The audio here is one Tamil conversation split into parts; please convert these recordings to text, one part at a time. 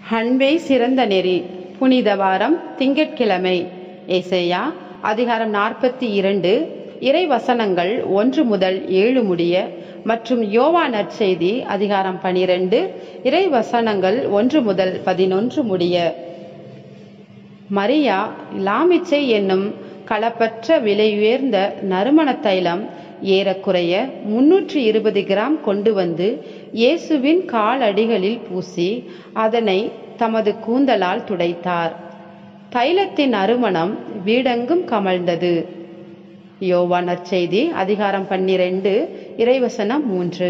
அன்பே சிறந்த நெறி புனித வாரம் திங்கட்கிழமை ஏசையா அதிகாரம் நாற்பத்தி இரண்டு இறை வசனங்கள் ஒன்று முதல் ஏழு முடிய மற்றும் யோவா நற்செய்தி அதிகாரம் பனிரெண்டு இறை வசனங்கள் ஒன்று முதல் பதினொன்று முடிய மரியா லாமிச்சை என்னும் களப்பற்ற விலையுயர்ந்த நறுமண தைலம் ஏறக்குறைய முன்னூற்றி இருபது கிராம் கொண்டு வந்து இயேசுவின் காலடிகளில் பூசி அதனை தமது கூந்தலால் துடைத்தார் தைலத்தின் அருமணம் வீடெங்கும் கமழ்ந்தது யோவா நற்செய்தி அதிகாரம் பன்னிரண்டு இறைவசனம் மூன்று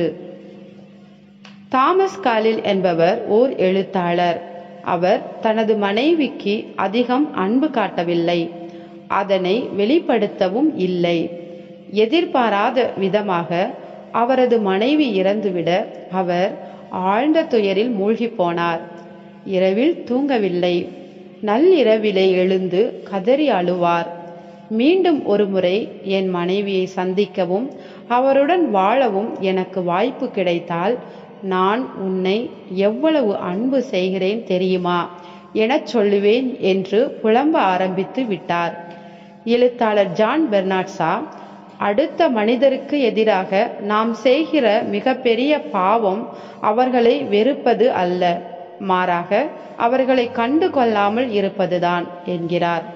தாமஸ் காலில் என்பவர் ஓர் எழுத்தாளர் அவர் தனது மனைவிக்கு அதிகம் அன்பு காட்டவில்லை அதனை வெளிப்படுத்தவும் இல்லை எதிர்பாராத விதமாக அவரது மனைவி இறந்துவிட அவர் ஆழ்ந்த துயரில் மூழ்கி போனார் இரவில் தூங்கவில்லை நள்ளிரவிலே எழுந்து கதறி அழுவார் மீண்டும் ஒருமுறை என் மனைவியை சந்திக்கவும் அவருடன் வாழவும் எனக்கு வாய்ப்பு கிடைத்தால் நான் உன்னை எவ்வளவு அன்பு செய்கிறேன் தெரியுமா எனச் சொல்லுவேன் என்று புலம்ப ஆரம்பித்து விட்டார் எழுத்தாளர் ஜான் பெர்னாட்ஸா அடுத்த மனிதருக்கு எதிராக நாம் செய்கிற மிகப்பெரிய பாவம் அவர்களை வெறுப்பது அல்ல மாறாக அவர்களை கண்டு கொள்ளாமல் இருப்பதுதான் என்கிறார்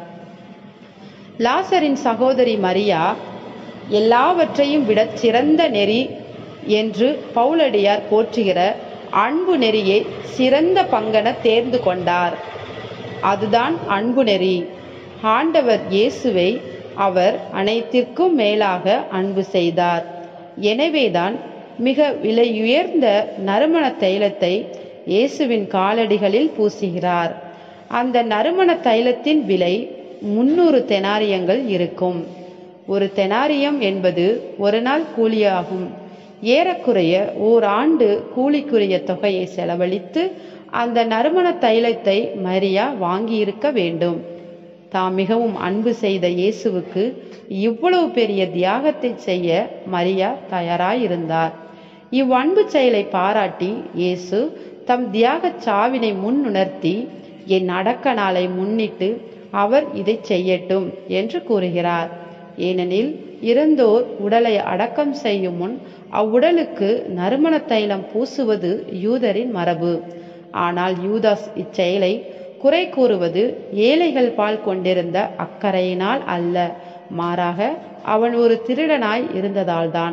லாசரின் சகோதரி மரியா எல்லாவற்றையும் விட சிறந்த நெறி என்று பவுலடியார் போற்றுகிற அன்பு நெறியை சிறந்த பங்கென தேர்ந்து கொண்டார் அதுதான் அன்பு நெறி ஆண்டவர் இயேசுவை அவர் அனைத்திற்கும் மேலாக அன்பு செய்தார் எனவேதான் மிக விலையுயர்ந்த நறுமண தைலத்தை இயேசுவின் காலடிகளில் பூசுகிறார் அந்த நறுமண தைலத்தின் விலை முன்னூறு தெனாரியங்கள் இருக்கும் ஒரு தெனாரியம் என்பது ஒரு நாள் கூலியாகும் ஏறக்குறைய ஓராண்டு கூலிக்குரிய தொகையை செலவழித்து அந்த நறுமண தைலத்தை மரியா வாங்கியிருக்க வேண்டும் தாம் மிகவும் அன்பு செய்த இயேசுவுக்கு இவ்வளவு பெரிய தியாகத்தை செய்ய மரியா தயாராயிருந்தார் இவ்வன்பு செயலை பாராட்டி இயேசு தம் தியாகச் சாவினை முன்னுணர்த்தி என் அடக்க நாளை முன்னிட்டு அவர் இதை செய்யட்டும் என்று கூறுகிறார் ஏனெனில் இறந்தோர் உடலை அடக்கம் செய்யும் முன் அவ்வுடலுக்கு நறுமண தைலம் பூசுவது யூதரின் மரபு ஆனால் யூதாஸ் இச்செயலை குறை கூறுவது ஏழைகள் பால் கொண்டிருந்த அக்கறையினால் அல்ல மாறாக அவன் ஒரு திருடனாய் இருந்ததால்தான்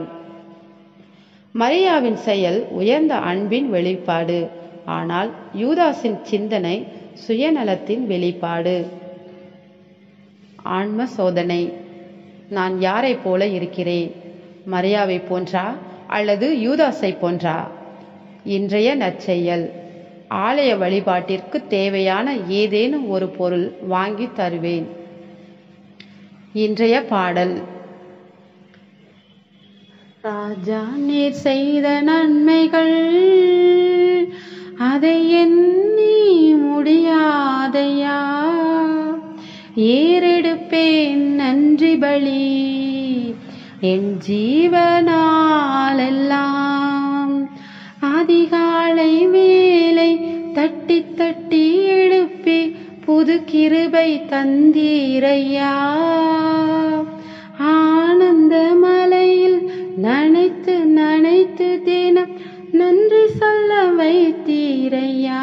மரியாவின் செயல் உயர்ந்த அன்பின் வெளிப்பாடு ஆனால் யூதாஸின் சிந்தனை சுயநலத்தின் வெளிப்பாடு ஆன்ம சோதனை நான் யாரை போல இருக்கிறேன் மரியாவை போன்றா அல்லது யூதாஸை போன்றா இன்றைய நற்செயல் ஆலய வழிபாட்டிற்கு தேவையான ஏதேனும் ஒரு பொருள் வாங்கி தருவேன் இன்றைய பாடல் ராஜா நீர் செய்த நன்மைகள் அதை எண்ணி முடியாதையா ஏறெடுப்பேன் நன்றி பலி என் ஜீவனாலெல்லாம் அதிகாலை வேலை தட்டி தட்டி எழுப்பி புது கிருபை தந்தீரையா ஆனந்த மலையில் நனைத்து நனைத்து தினம் நன்றி சொல்ல வைத்தீரையா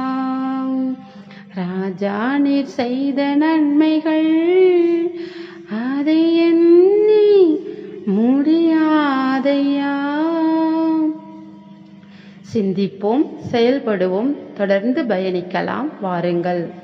ராஜா நீர் செய்த நன்மைகள் அதை எண்ணி முடியாதையா சிந்திப்போம் செயல்படுவோம் தொடர்ந்து பயணிக்கலாம் வாருங்கள்